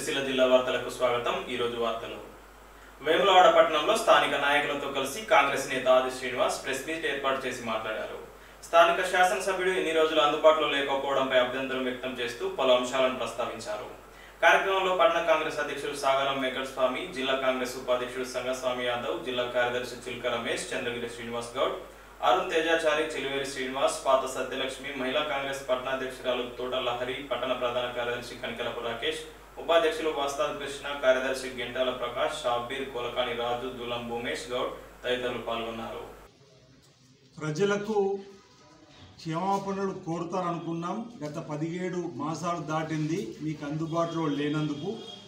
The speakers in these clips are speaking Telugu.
సిరిసిల్ల జిల్లా వార్తలకు స్వాగతం ఈ రోజు వార్తలు వేములవాడ పట్టణంలో స్థానిక నాయకులతో కలిసి కాంగ్రెస్ నేత ఆది శ్రీనివాస్ ప్రెస్ మీట్ ఏర్పాటు చేసి మాట్లాడారు స్థానిక శాసనసభ్యుడు ఇన్ని రోజులు అందుబాటులో లేకపోవడంపై అభ్యంతరం వ్యక్తం చేస్తూ పలు అంశాలను ప్రస్తావించారు కార్యక్రమంలో పట్టణ కాంగ్రెస్ అధ్యక్షుడు సాగరం వెంకట స్వామి జిల్లా కాంగ్రెస్ ఉపాధ్యక్షుడు సంగస్వామి యాదవ్ జిల్లా కార్యదర్శి చిల్క రమేష్ చంద్రగిరి శ్రీనివాస్ గౌడ్ అరుణ్ తేజాచారి చిలువేరి శ్రీనివాస్ పాత సత్యలక్ష్మి మహిళా కాంగ్రెస్ పట్టణాధ్యక్షురాలు తోట లహరి పట్టణ ప్రధాన కార్యదర్శి కనికలపు రాకేష్ ఉపాధ్యక్షులు వాస్తాద్ కృష్ణ కార్యదర్శి గెంటాల ప్రకాష్ షాబీర్ కోలకాని రాజు దులం భూమేష్ గౌడ్ తదితరులు పాల్గొన్నారు ప్రజలకు క్షమాపణలు కోరుతారనుకున్నాం గత పదిహేడు మాసాలు దాటింది మీకు అందుబాటులో లేనందుకు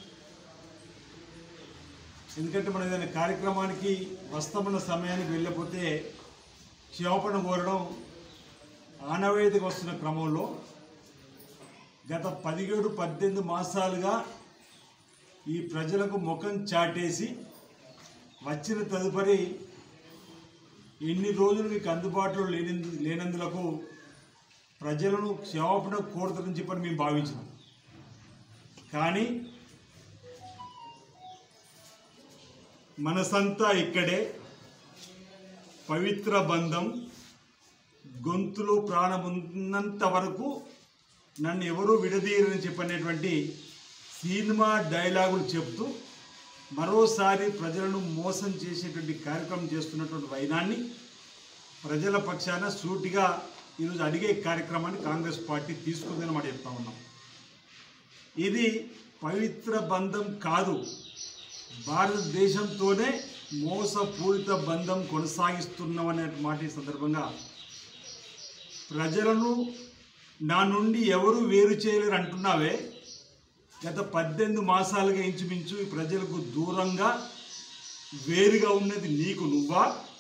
ఎందుకంటే మనం ఏదైనా కార్యక్రమానికి వస్తామన్న సమయానికి వెళ్ళకపోతే క్షమాపణ కోరడం ఆనవాయితీగా వస్తున్న క్రమంలో గత పదిహేడు పద్దెనిమిది మాసాలుగా ఈ ప్రజలకు ముఖం చాటేసి వచ్చిన తదుపరి ఎన్ని రోజులు మీకు అందుబాటులో లేని లేనందులకు ప్రజలను క్షమాపణ కోరుతారని చెప్పని మేము భావించినాం కానీ మనసంతా ఇక్కడే పవిత్ర బంధం గొంతులో ప్రాణం ఉన్నంత వరకు నన్ను ఎవరూ విడదీయరని చెప్పనేటువంటి సినిమా డైలాగులు చెప్తూ మరోసారి ప్రజలను మోసం చేసేటువంటి కార్యక్రమం చేస్తున్నటువంటి వైనాన్ని ప్రజల పక్షాన సూటిగా ఈరోజు అడిగే కార్యక్రమాన్ని కాంగ్రెస్ పార్టీ తీసుకుందని మాట చెప్తా ఉన్నాం ఇది పవిత్ర బంధం కాదు భారతదేశంతోనే మోసపూరిత బంధం కొనసాగిస్తున్నామనే మాట ఈ సందర్భంగా ప్రజలను నా నుండి ఎవరు వేరు చేయలేరు అంటున్నావే గత పద్దెనిమిది మాసాలుగా ఇంచుమించు ఈ ప్రజలకు దూరంగా వేరుగా ఉన్నది నీకు నువ్వా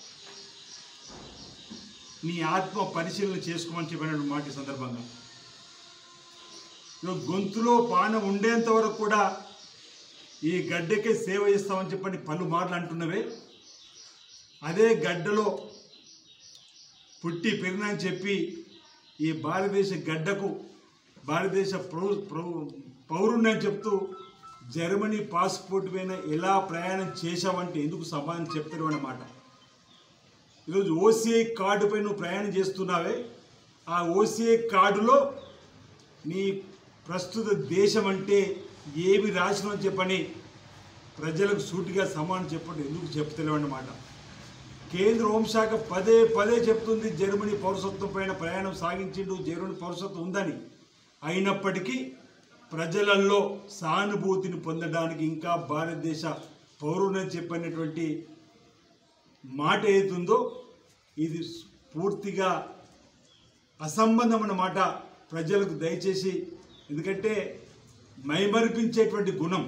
నీ ఆత్మ పరిశీలన చేసుకోమని చెప్పినటువంటి మాట ఈ సందర్భంగా ఇదిగో గొంతులో పాన ఉండేంత వరకు కూడా ఈ గడ్డకే సేవ చేస్తామని చెప్పని పలు మాటలు అంటున్నవే అదే గడ్డలో పుట్టి పెరిగినని చెప్పి ఈ భారతదేశ గడ్డకు భారతదేశ ప్రౌ ప్రౌ పౌరుణ్ణి చెప్తూ జర్మనీ పాస్పోర్ట్ పైన ఎలా ప్రయాణం చేశావంటే ఎందుకు సమాధానం చెప్తారు అన్నమాట ఈరోజు ఓసీఐ కార్డుపై నువ్వు ప్రయాణం చేస్తున్నావే ఆ ఓసీఐ కార్డులో నీ ప్రస్తుత దేశం అంటే ఏమి రాసినో చెప్పని ప్రజలకు సూటిగా సమానం చెప్పండి ఎందుకు చెప్తలేవు అన్నమాట కేంద్ర హోంశాఖ పదే పదే చెప్తుంది జర్మనీ పౌరసత్వం పైన ప్రయాణం సాగించిండు జర్మనీ పౌరసత్వం ఉందని అయినప్పటికీ ప్రజలలో సానుభూతిని పొందడానికి ఇంకా భారతదేశ పౌరులని చెప్పినటువంటి మాట ఏతుందో ఇది పూర్తిగా అసంబంధమైన మాట ప్రజలకు దయచేసి ఎందుకంటే మైమరిపించేటువంటి గుణం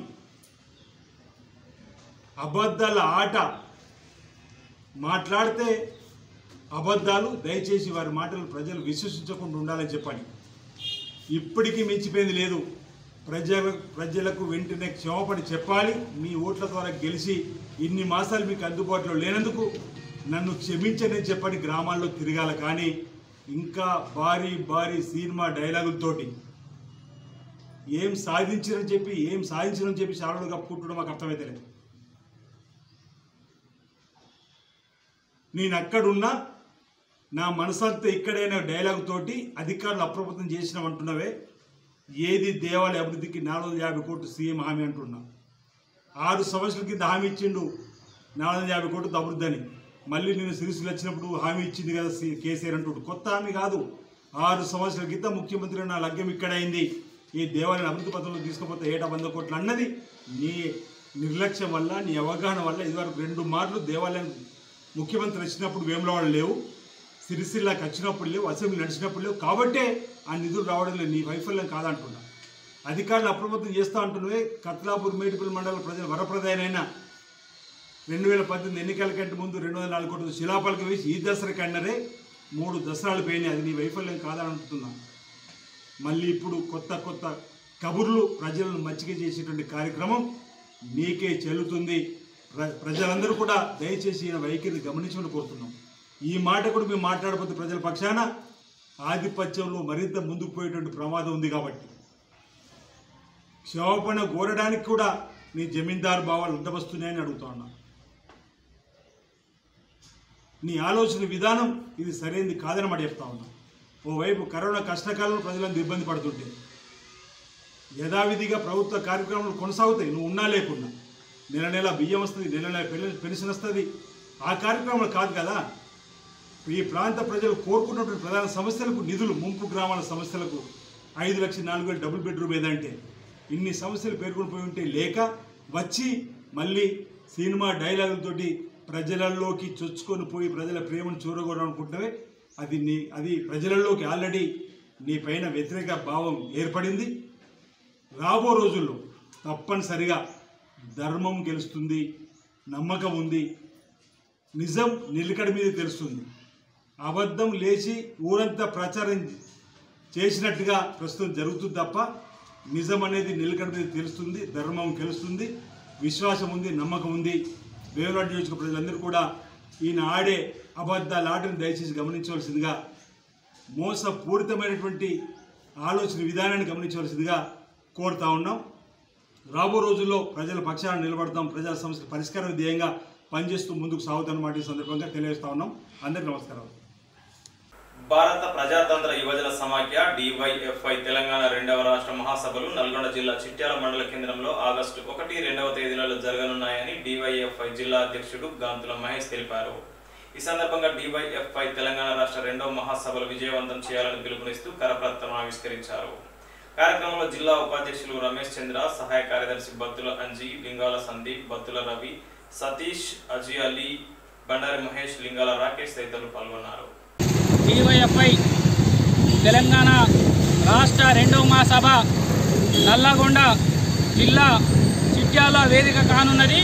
అబద్ధాల ఆట మాట్లాడితే అబద్ధాలు దయచేసి వారి మాటలు ప్రజలు విశ్వసించకుండా ఉండాలని చెప్పండి ఇప్పటికీ మించిపోయింది లేదు ప్రజల ప్రజలకు వెంటనే క్షమాపణ చెప్పాలి మీ ఓట్ల ద్వారా గెలిచి ఇన్ని మాసాలు మీకు అందుబాటులో లేనందుకు నన్ను క్షమించని చెప్పని గ్రామాల్లో తిరగాల కానీ ఇంకా భారీ భారీ సినిమా డైలాగులతోటి ఏం సాధించారని చెప్పి ఏం సాధించారని చెప్పి శాలలో కప్పుకుంటున్నా మాకు అర్థమైతే లేదు నేను అక్కడున్నా నా మనసంతా ఇక్కడైన డైలాగ్ తోటి అధికారులు అప్రమత్తం చేసినామంటున్నవే ఏది దేవాలయ అభివృద్ధికి నాలుగు వందల యాభై కోట్లు సీఎం హామీ అంటున్నా ఆరు సంవత్సరాల కింద హామీ ఇచ్చిండు నాలుగు వందల యాభై కోట్లు అభివృద్ధి అని మళ్ళీ నేను సిరిసిలు వచ్చినప్పుడు హామీ ఇచ్చింది కదా సి- కేసీఆర్ అంటుడు కొత్త హామీ కాదు ఆరు సంవత్సరాల క్రితం ముఖ్యమంత్రి నా లగ్నం ఇక్కడైంది ఈ దేవాలయం అభివృద్ధి పథకంలో తీసుకుపోతే ఏటా వంద కోట్లు అన్నది నీ నిర్లక్ష్యం వల్ల నీ అవగాహన వల్ల ఇదివరకు రెండు మార్లు దేవాలయం ముఖ్యమంత్రి వచ్చినప్పుడు వేములవాడలు లేవు సిరిసిల్లాకి వచ్చినప్పుడు లేవు అసెంబ్లీ నడిచినప్పుడు లేవు కాబట్టే ఆ నిధులు రావడం లేదు నీ వైఫల్యం కాదంటున్నా అధికారులు అప్రమత్తం చేస్తా అంటున్నవే కత్లాపూర్ మేడిపల్లి మండల ప్రజల వరప్రదాయనైనా రెండు వేల పద్దెనిమిది ఎన్నికల కంటే ముందు రెండు వందల నాలుగు కోట్లు శిలాపలకి వేసి ఈ దసరాకి అన్నరే మూడు దసరాలు పోయినాయి అది నీ వైఫల్యం కాదని అంటున్నా మళ్ళీ ఇప్పుడు కొత్త కొత్త కబుర్లు ప్రజలను మచ్చిక చేసేటువంటి కార్యక్రమం నీకే చెల్లుతుంది ప్ర ప్రజలందరూ కూడా దయచేసి ఈయన వైఖరిని గమనించమని కోరుతున్నాం ఈ మాట కూడా మేము మాట్లాడబోతే ప్రజల పక్షాన ఆధిపత్యంలో మరింత ముందుకు పోయేటువంటి ప్రమాదం ఉంది కాబట్టి క్షమాపణ కోరడానికి కూడా నీ జమీందారు భావాలు ఉద్దవస్తున్నాయని అడుగుతా ఉన్నా నీ ఆలోచన విధానం ఇది సరైనది కాదని మాట చెప్తా ఉన్నా ఓవైపు కరోనా కష్టకాలంలో ప్రజలందరూ ఇబ్బంది పడుతుంటే యథావిధిగా ప్రభుత్వ కార్యక్రమాలు కొనసాగుతాయి నువ్వు ఉన్నా లేకున్నా నెల నెల బియ్యం వస్తుంది నెల నెల పెన్షన్- పెన్షన్ వస్తుంది ఆ కార్యక్రమాలు కాదు కదా ఈ ప్రాంత ప్రజలు కోరుకున్నటువంటి ప్రధాన సమస్యలకు నిధులు ముంపు గ్రామాల సమస్యలకు ఐదు లక్షల నాలుగు వేలు డబుల్ బెడ్రూమ్ ఏదంటే ఇన్ని సమస్యలు పేర్కొని పోయి ఉంటే లేక వచ్చి మళ్ళీ సినిమా డైలాగులతోటి ప్రజలలోకి చొచ్చుకొని పోయి ప్రజల ప్రేమను చూరగొడం అనుకుంటున్నవే అది నీ అది ప్రజలలోకి ఆల్రెడీ నీ పైన వ్యతిరేక భావం ఏర్పడింది రాబో రోజుల్లో తప్పనిసరిగా ధర్మం గెలుస్తుంది నమ్మకం ఉంది నిజం నిలకడ మీద తెలుస్తుంది అబద్ధం లేచి ఊరంతా ప్రచారం చేసినట్టుగా ప్రస్తుతం జరుగుతుంది తప్ప నిజం అనేది నిలకడ మీద తెలుస్తుంది ధర్మం గెలుస్తుంది విశ్వాసం ఉంది నమ్మకం ఉంది వేవలాంటి నియోజక ప్రజలందరూ కూడా ఈయన ఆడే అబద్ధాల ఆటను దయచేసి గమనించవలసిందిగా మోసపూరితమైనటువంటి ఆలోచన విధానాన్ని గమనించవలసిందిగా కోరుతా ఉన్నాం రాబో రోజుల్లో ప్రజల పక్షాన నిలబడతాం ప్రజల సమస్యల పరిష్కారం ధ్యేయంగా పనిచేస్తూ ముందుకు సాగుతానమాట ఈ సందర్భంగా తెలియజేస్తా ఉన్నాం అందరికీ నమస్కారం భారత ప్రజాతంత్ర యువజన సమాఖ్య డివైఎఫ్ఐ తెలంగాణ రెండవ రాష్ట్ర మహాసభలు నల్గొండ జిల్లా చిట్యాల మండల కేంద్రంలో ఆగస్టు ఒకటి రెండవ తేదీలలో జరగనున్నాయని డివైఎఫ్ఐ జిల్లా అధ్యక్షుడు గాంతుల మహేష్ తెలిపారు ఈ సందర్భంగా డివైఎఫ్ఐ తెలంగాణ రాష్ట్ర రెండవ మహాసభలు విజయవంతం చేయాలని పిలుపునిస్తూ కరపత్రం ఆవిష్కరించారు కార్యక్రమంలో జిల్లా ఉపాధ్యక్షులు రమేష్ చంద్ర సహాయ కార్యదర్శి బత్తుల అంజీ లింగాల సందీప్ బత్తుల రవి సతీష్ అజీ అలీ బండారి మహేష్ లింగాల రాకేష్ తదితరులు పాల్గొన్నారు డివైఎఫ్ఐ తెలంగాణ రాష్ట్ర రెండవ మహాసభ నల్లగొండ జిల్లా చిట్యాల వేదిక కానున్నది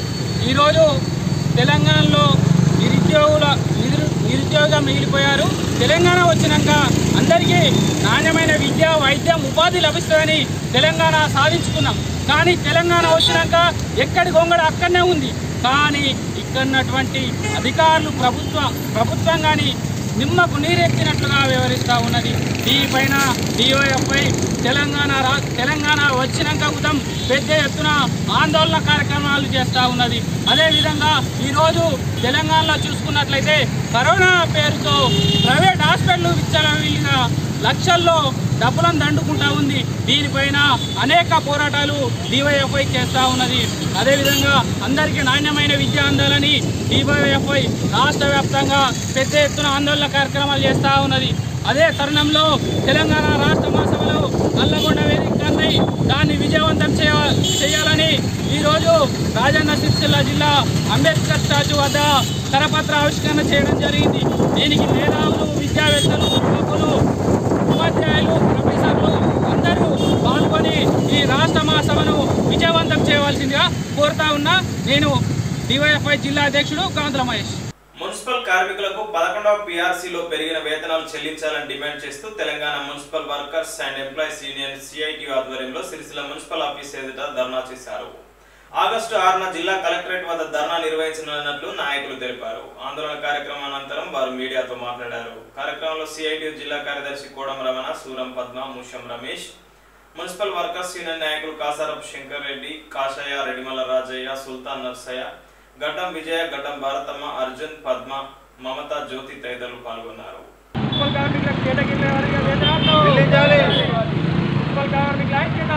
ఈరోజు తెలంగాణలో నిరుద్యోగుల నిరు- నిరుద్యోగం మిగిలిపోయారు తెలంగాణ వచ్చినాక అందరికీ నాణ్యమైన విద్య వైద్యం ఉపాధి లభిస్తుందని తెలంగాణ సాధించుకున్నాం కానీ తెలంగాణ వచ్చినాక ఎక్కడి గొంగడ అక్కడనే ఉంది కానీ ఇక్కడున్నటువంటి అధికారులు ప్రభుత్వ ప్రభుత్వం కానీ నిమ్మకు నీరెత్తినట్లుగా వ్యవహరిస్తూ ఉన్నది దీనిపైన డిఓఎఫ్ఐ తెలంగాణ రా తెలంగాణ వచ్చినాక ఉదం పెద్ద ఎత్తున ఆందోళన కార్యక్రమాలు చేస్తూ ఉన్నది అదేవిధంగా ఈరోజు తెలంగాణలో చూసుకున్నట్లయితే కరోనా పేరుతో ప్రైవేట్ హాస్పిటల్ విచ్చలవిల్లిన లక్షల్లో డబ్బులను దండుకుంటా ఉంది దీనిపైన అనేక పోరాటాలు డివైఎఫ్ఐ చేస్తూ ఉన్నది అదేవిధంగా అందరికీ నాణ్యమైన విద్య అందాలని డివైఎఫ్ఐ రాష్ట్ర వ్యాప్తంగా పెద్ద ఎత్తున ఆందోళన కార్యక్రమాలు చేస్తూ ఉన్నది అదే తరుణంలో తెలంగాణ రాష్ట్ర మహాసభలో నల్లగొండ వేదికపై దాన్ని విజయవంతం చేయ చేయాలని ఈరోజు రాజన్న సిరిసిల్ల జిల్లా అంబేద్కర్ స్టాచ్యూ వద్ద కరపత్ర ఆవిష్కరణ చేయడం జరిగింది దీనికి మేధావులు విద్యావేత్తలు యువకులు ఉపాధ్యాయులు ప్రొఫెసర్లు అందరూ పాల్గొని ఈ రాష్ట్ర మహాసభను విజయవంతం చేయవలసిందిగా కోరుతా ఉన్నా నేను డివైఎఫ్ఐ జిల్లా అధ్యక్షుడు కాంతుల మహేష్ మున్సిపల్ కార్మికులకు పదకొండవ పిఆర్సీలో పెరిగిన వేతనాలు చెల్లించాలని డిమాండ్ చేస్తూ Telangana municipal workers and employees union CITU ఆధ్వర్యంలో సిరిసిల్ల మున్సిపల్ ఆఫీస్ ఎదుట ధర్నా చేశారు ఆగస్టు ఆరున జిల్లా కలెక్టరేట్ వద్ద ధర్నా నిర్వహించనున్నట్లు నాయకులు తెలిపారు ఆందోళన కార్యక్రమం అనంతరం వారు మీడియాతో మాట్లాడారు కార్యక్రమంలో సిఐటి జిల్లా కార్యదర్శి Kodam Ramana Suram Padma Musham Ramesh municipal workers union నాయకులు కాసారపు శంకర్ రెడ్డి కాషాయ రెడ్డిమల రాజయ్య సుల్తాన్ నర్సయ్య గడ్డం విజయ గడ్డం భారతమ్మ అర్జున్ పద్మ మమత జ్యోతి తదితరులు పాల్గొన్నారు మున్సిపల్ కార్మికులకు కేటగిరీల వారీగా వేతనాలు మున్సిపల్ కార్మికుల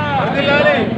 ఐక్యత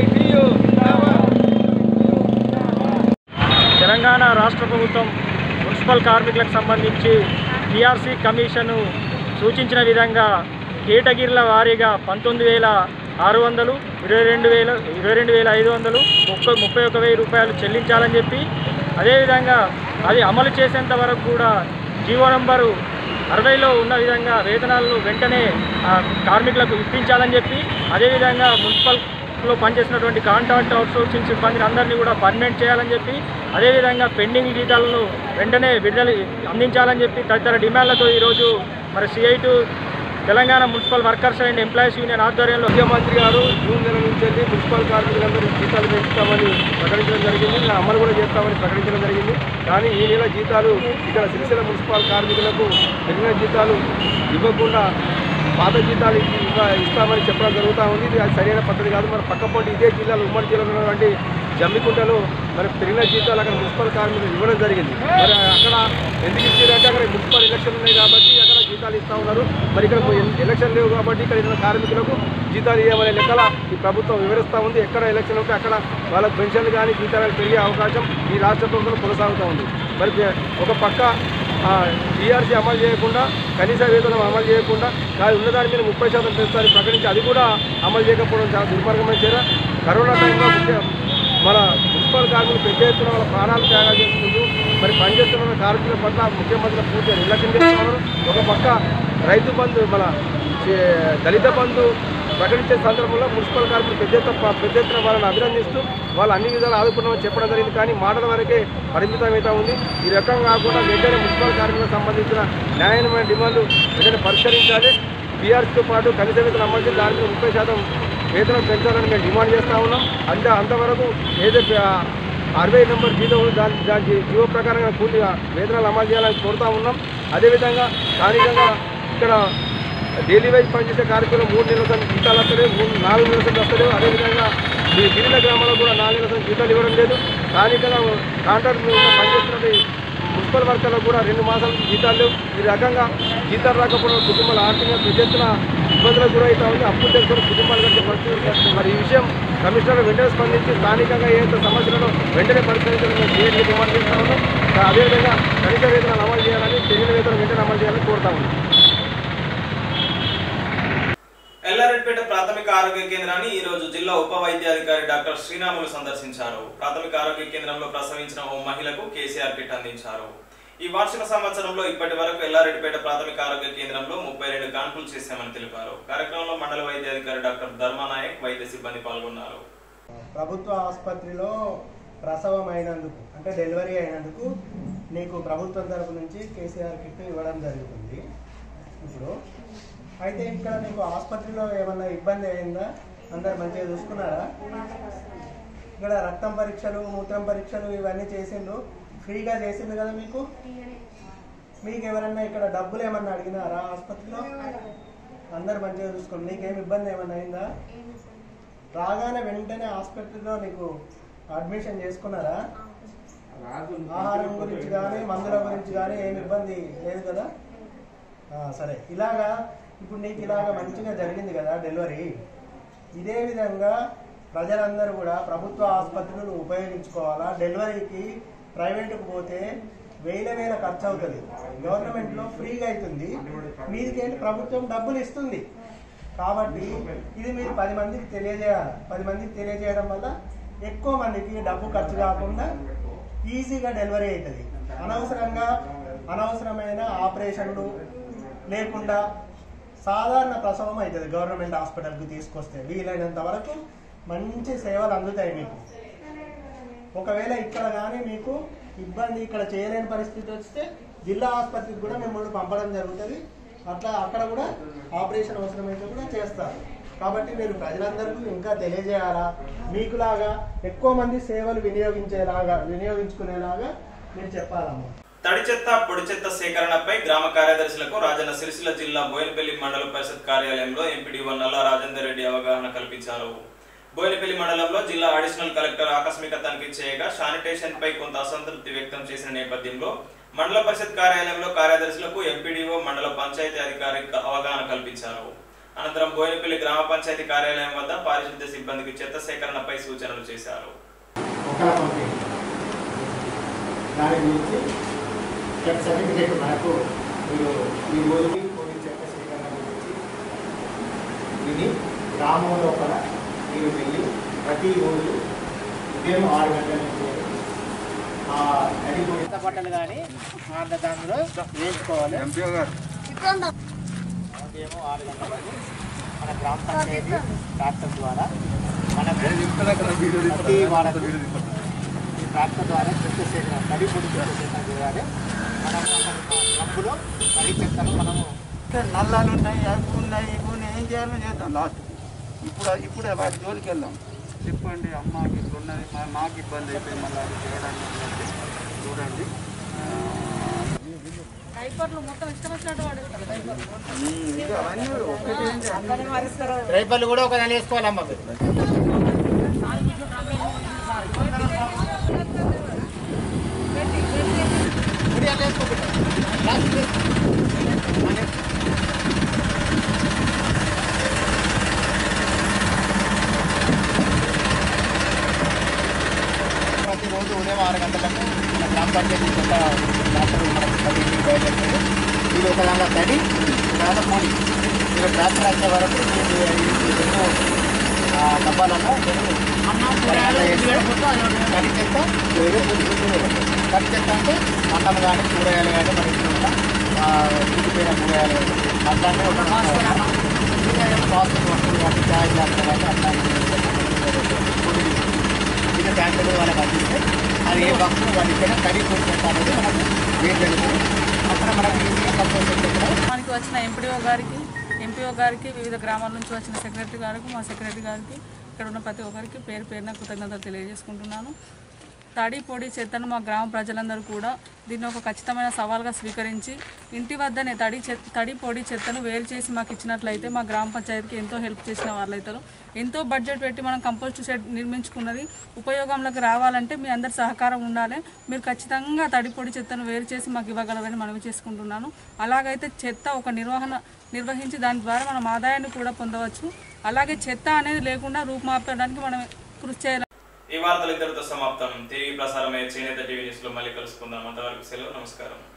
తెలంగాణ రాష్ట్ర ప్రభుత్వం మున్సిపల్ కార్మికులకు సంబంధించి టీఆర్సీ కమిషను సూచించిన విధంగా కేటగిరీల వారీగా పంతొమ్మిది వేల ఆరు వందలు ఇరవై రెండు వేల ఇరవై రెండు వేల ఐదు వందలు ముప్పై ముప్పై ఒక వెయ్యి రూపాయలు చెల్లించాలని చెప్పి అదేవిధంగా అది అమలు చేసేంత వరకు కూడా జీవో నంబరు అరవైలో ఉన్న విధంగా వేతనాలను వెంటనే ఆ, కార్మికులకు ఇప్పించాలని చెప్పి అదేవిధంగా మున్సిపల్లో పనిచేసినటువంటి కాంట్రాక్ట్ అవుట్సోర్సింగ్ సిబ్బందిని అందరినీ కూడా పర్మనెంట్ చేయాలని చెప్పి అదేవిధంగా పెండింగ్ జీతాలను వెంటనే విడుదల అందించాలని చెప్పి తదితర డిమాండ్లతో ఈరోజు మరి CITU Telangana municipal workers and employees union ఆధ్వర్యంలో ముఖ్యమంత్రి గారు జూన్ నెల నుంచి వెళ్ళి మున్సిపల్ కార్మికులందరూ జీతాలు పెంచుతామని ప్రకటించడం జరిగింది ఇలా అమలు కూడా చేస్తామని ప్రకటించడం జరిగింది కానీ ఈ నెల జీతాలు ఇక్కడ సిరిసిల్ల మున్సిపల్ కార్మికులకు పెరిగిన జీతాలు ఇవ్వకుండా పాత జీతాలు ఇచ్చి ఇవ్వ- ఇస్తామని చెప్పడం జరుగుతూ ఉంది ఇది అది సరైన పద్ధతి కాదు మరి పక్కపొంటి ఇదే జిల్లాలో ఉమ్మడి జిల్లాలో ఉన్నటువంటి జమ్మికుంటలో మరి పెరిగిన జీతాలు అక్కడ మున్సిపల్ కార్మికులు ఇవ్వడం జరిగింది మరి అక్కడ ఎందుకు ఇచ్చారంటే అక్కడ మున్సిపల్ ఎలక్షన్ ఉన్నాయి కాబట్టి అక్కడ జీతాలు ఇస్తూ ఉన్నారు మరి ఇక్కడ ఎలక్షన్ లేవు కాబట్టి ఇక్కడ ఉన్న కార్మికులకు జీతాలు ఇవ్వమనే లెక్కల ఈ ప్రభుత్వం వివరిస్తూ ఉంది ఎక్కడ ఎలక్షన్ ఉంటే అక్కడ వాళ్ళ పెన్షన్లు కానీ జీతాలు పెరిగే అవకాశం ఈ రాష్ట్ర ప్రభుత్వం కొనసాగుతూ ఉంది మరి ఒక పక్క టీఆర్సీ అమలు చేయకుండా కనీస వేతనం అమలు చేయకుండా కాదు ఉన్నదాని మీద ముప్పై శాతం పెంచాలని ప్రకటించి అది కూడా అమలు చేయకపోవడం చాలా దుర్మార్గమైన చర్య కరోనా టైంలో ముఖ్య మన మున్సిపల్ కార్మికులు పెద్ద ఎత్తున వాళ్ళ ప్రాణాలు త్యాగాలు చేసుకుంటూ మరి పనిచేస్తున్న కార్మికుల పట్ల ముఖ్యమంత్రి పూర్తిగా నిర్లక్ష్యం చేస్తున్నారు ఒక పక్క రైతు బంధు మన చే- దళిత బంధు ప్రకటించే సందర్భంలో మున్సిపల్ కార్మికులు పెద్ద ఎత్తున పెద్ద ఎత్తున వాళ్ళని అభినందిస్తూ వాళ్ళు అన్ని విధాలు ఆదుకున్నామని చెప్పడం జరిగింది కానీ మాటల వరకే పరిమితమైతే ఉంది ఈ రకం కాకుండా వెంటనే మున్సిపల్ కార్మికులకు సంబంధించిన న్యాయమైన డిమాండ్లు వెంటనే పరిష్కరించాలి బీఆర్సీతో పాటు కనీస వేతనం అమలు చేసి దాని మీద ముప్పై శాతం వేతనం పెంచాలని మేము డిమాండ్ చేస్తూ ఉన్నాం అంతే అంతవరకు ఏదైతే ఆ అరవై నెంబర్ జీతం ఉంది, దాని దాని జీ- జీవో ప్రకారంగా పూర్తిగా వేతనాలు అమలు చేయాలని కోరుతా ఉన్నాం అదేవిధంగా స్థానికంగా ఇక్కడ డైలీ వైజ్ పనిచేసే కార్యక్రమం మూడు నెలల సంది జీతాలు వస్తలేవు మూడు నాలుగు నెలల సంది వస్తలేవు అదేవిధంగా మీ గిరిజన గ్రామాల్లో కూడా నాలుగు నెలల సంది జీతాలు ఇవ్వడం లేదు స్థానికంగా కాంట్రాక్ట్ మీద పనిచేస్తున్న మున్సిపల్ వర్కర్లకు కూడా రెండు మాసాల నుంచి జీతాలు లేవు ఈ రకంగా జీతాలు రాకపోవడం కుటుంబాలు ఆర్థికంగా పెద్ద ఎత్తున ఇబ్బందులకు గురవుతా ఉంది అప్పులు తెచ్చుకొని కుటుంబాలు కట్టే పరిస్థితులు వస్తుంది. మరి ఈ విషయం కమిషనర్ వెంటనే స్పందించి స్థానికంగా ఏదైతే సమస్యలను వెంటనే పరిష్కరించాలని మేము సీఎంకి డిమాండ్ చేస్తా ఉన్నాం అదేవిధంగా కనీస వేతనాలు అమలు చేయాలని పెరిగిన వేతనం వెంటనే అమలు చేయాలని కోరుతా ఉన్నాం ఎల్లారెడ్డిపేట ప్రాథమిక ఆరోగ్య కేంద్రాన్ని ఈ రోజు జిల్లా ఉప వైద్యాధికారి డాక్టర్ శ్రీరాములు సందర్శించారు ప్రాథమిక ఆరోగ్య కేంద్రంలో ప్రసవించిన ఓ మహిళకు కేసీఆర్ కిట్ అందించారు ఈ వార్షిక సంవత్సరంలో ఇప్పటి వరకు ఎల్లారెడ్డిపేట ప్రాథమిక ఆరోగ్య కేంద్రంలో ముప్పై రెండు కాన్పులు చేశామని తెలిపారు కార్యక్రమంలో మండల వైద్యాధికారి డాక్టర్ ధర్మానాయక్ వైద్య సిబ్బంది పాల్గొన్నారు ప్రభుత్వ ఆసుపత్రిలో ప్రసవం అయినందుకు అంటే డెలివరీ అయినందుకు నీకు ప్రభుత్వం తరపు నుంచి కేసీఆర్ కిట్ ఇవ్వడం జరుగుతుంది ఇప్పుడు అయితే ఇక్కడ నీకు ఆసుపత్రిలో ఏమన్నా ఇబ్బంది అయిందా అందరు మంచిగా చూసుకున్నారా ఇక్కడ రక్తం పరీక్షలు మూత్రం పరీక్షలు ఇవన్నీ చేసిండ్రు ఫ్రీగా చేసిండు కదా మీకు మీకు ఎవరన్నా ఇక్కడ డబ్బులు ఏమన్నా అడిగినారా ఆసుపత్రిలో అందరు మంచిగా చూసుకోండి నీకేం ఇబ్బంది ఏమన్నా అయిందా రాగానే వెంటనే హాస్పిటల్లో నీకు అడ్మిషన్ చేసుకున్నారా ఆహారం గురించి కానీ మందుల గురించి కానీ ఏమి ఇబ్బంది లేదు కదా ఆ, సరే ఇలాగా ఇప్పుడు నీకు ఇలాగా మంచిగా జరిగింది కదా డెలివరీ ఇదే విధంగా ప్రజలందరూ కూడా ప్రభుత్వ ఆసుపత్రులను ఉపయోగించుకోవాలా డెలివరీకి ప్రైవేట్కి పోతే వేల వేల ఖర్చు అవుతుంది గవర్నమెంట్లో ఫ్రీగా అవుతుంది మీదికేంటి ప్రభుత్వం డబ్బులు ఇస్తుంది కాబట్టి ఇది మీరు పది మందికి తెలియజేయాలి పది మందికి తెలియజేయడం వల్ల ఎక్కువ మందికి డబ్బు ఖర్చు కాకుండా ఈజీగా డెలివరీ అవుతుంది అనవసరంగా అనవసరమైన ఆపరేషన్లు లేకుండా సాధారణ ప్రసవం అవుతుంది గవర్నమెంట్ హాస్పిటల్కి తీసుకొస్తే వీలైనంత వరకు మంచి సేవలు అందుతాయి మీకు ఒకవేళ ఇక్కడ కానీ మీకు ఇబ్బంది ఇక్కడ చేయలేని పరిస్థితి వస్తే జిల్లా ఆసుపత్రికి కూడా మిమ్మల్ని పంపడం జరుగుతుంది అట్లా అక్కడ కూడా ఆపరేషన్ అవసరమైతే కూడా చేస్తారు కాబట్టి మీరు ప్రజలందరికీ ఇంకా తెలియజేయాలా మీకులాగా ఎక్కువ మంది సేవలు వినియోగించేలాగా వినియోగించుకునేలాగా మీరు చెప్పాలమ్మా తడి చెత్త పొడి చెత్త సేకరణపై గ్రామ కార్యదర్శులకు రాజన్న సిరిసిల్ల జిల్లా బోయినపల్లి మండల పరిషత్ కార్యాలయంలో ఎంపీడీఓ నల్ల రాజేందర్ రెడ్డి అవగాహన కల్పించారు బోయినపల్లి మండలంలో జిల్లా అడిషనల్ కలెక్టర్ ఆకస్మిక తనిఖీ చేయగా శానిటేషన్ పై కొంత అసంతృప్తి వ్యక్తం చేసిన నేపథ్యంలో మండల పరిషత్ కార్యాలయంలో కార్యదర్శులకు ఎంపీడీఓ మండల పంచాయతీ అధికారి అవగాహన కల్పించారు అనంతరం బోయినపల్లి గ్రామ పంచాయతీ కార్యాలయం వద్ద పారిశుద్ధ్య సిబ్బందికి చెత్త సేకరణపై సూచనలు చేశారు ఒకళ్ళ పంపిణీ దాని గురించి చెత్త సర్టిఫికేట్ మనకు మీరు ఈ ఊరికి కొన్ని చెత్త సేకరణ గురించి ఇది గ్రామం లోపల మీరు వెళ్ళి ప్రతి రోజు ఉదయం ఆరు గంటల నుంచి ఆ నది చెత్త బట్టలు కానీ దానిలో వేసుకోవాలి ఉదయం ఆరు గంటలకు మన గ్రామ పంచాయతీ ట్రాక్టర్ ద్వారా మనకు ప్రతి వాడకు ఈ ట్రాక్టర్ ద్వారా చెత్త సేకరణ తడి పొడి చెత్త సేకరణ చేయాలి మనము డబ్బులో తడి చెత్తను మనము నల్లాలు ఉన్నాయి అవి ఉన్నాయి ఇవి ఉన్నాయి ఏం చేయాలో చేద్దాం లాస్ట్ ఇప్పుడు ఇప్పుడే వాటి జోలికి వెళ్దాం చెప్పండి అమ్మ ఇట్లా ఉన్నది మా- మాకు ఇబ్బంది అయిపోయింది మళ్ళీ అది చేయడానికి ఉన్నది. చూడండి ఆ, డైపర్లు మొత్తం ఇష్టం వచ్చినట్టు వాడేస్తారు డైపర్లు రేపల్లి కూడా ఒక నెల వేసుకోవాలమ్మా ప్రతిరోజు ఉదయం ఆరు గంటలకు మన గ్రామ పంచాయతీ కొత్త డాక్టర్ మనకు ప్రతి ఇంటికి బయలుదేరుతారు ఇది ఒక దాంట్లో తడి ఒక దాంట్లో పొడి మీరు ట్రాక్టర్ వచ్చే వరకు మీరు ఈ- ఈ రెండు ఆ, డబ్బాలలో కడి చెత్త వేరే కడి చెత్త అంటే అన్నం కానీ కూరగాయలు కానీ మన ఇంట్లో ఉన్న ఆ, ఉడికిపోయిన కూరగాయలు కానీ అట్లాంటివి ఒక ప్లాస్టిక్ వస్తువులు కానీ చాయ్ గ్లాసులు కానీ అట్లాంటివి పొడి ఇది ట్యాంకర్ వాళ్ళకి అందిస్తే అది ఏ బాక్స్ వాళ్ళు ఇక్కడ కడిగి కొట్టి అనేది మనకు వేరు జరుగుతుంది అక్కడ మనకి ఈజీగా కంపోజ్ చేస్తారు మనకి వచ్చిన ఎంపీడీఓ గారికి ఎంపీఓ గారికి వివిధ గ్రామాల నుంచి వచ్చిన సెక్రటరీ గారికి మా సెక్రటరీ గారికి ఇక్కడ ఉన్న ప్రతి ఒక్కరికి పేరు పేరున కృతజ్ఞతలు తెలియజేసుకుంటున్నాను తడి పొడి చెత్తను మా గ్రామ ప్రజలందరూ కూడా దీన్ని ఒక ఖచ్చితమైన సవాల్గా స్వీకరించి ఇంటి వద్దనే తడి చె తడి పొడి చెత్తను వేరు చేసి మాకు ఇచ్చినట్లయితే మా గ్రామ పంచాయతీకి ఎంతో హెల్ప్ చేసిన వాళ్ళు అవుతారు ఎంతో బడ్జెట్ పెట్టి మనం కంపోస్ట్ షెడ్ నిర్మించుకున్నది ఉపయోగంలోకి రావాలంటే మీ అందరి సహకారం ఉండాలి మీరు ఖచ్చితంగా తడి పొడి చెత్తను వేరు చేసి మాకు ఇవ్వగలరని మనవి చేసుకుంటున్నాను అలాగైతే చెత్త ఒక నిర్వహణ నిర్వహించి దాని ద్వారా మనం ఆదాయాన్ని కూడా పొందవచ్చు అలాగే చెత్త అనేది లేకుండా రూపుమాపడానికి మనం కృషి చేయాలి ఈ వార్తలు ఇద్దరితో సమాప్తం తిరిగి ప్రసారమయ్యే చేనేత టీవీ న్యూస్ లో మళ్ళీ కలుసుకుందాం అంతవరకు సెలవు నమస్కారం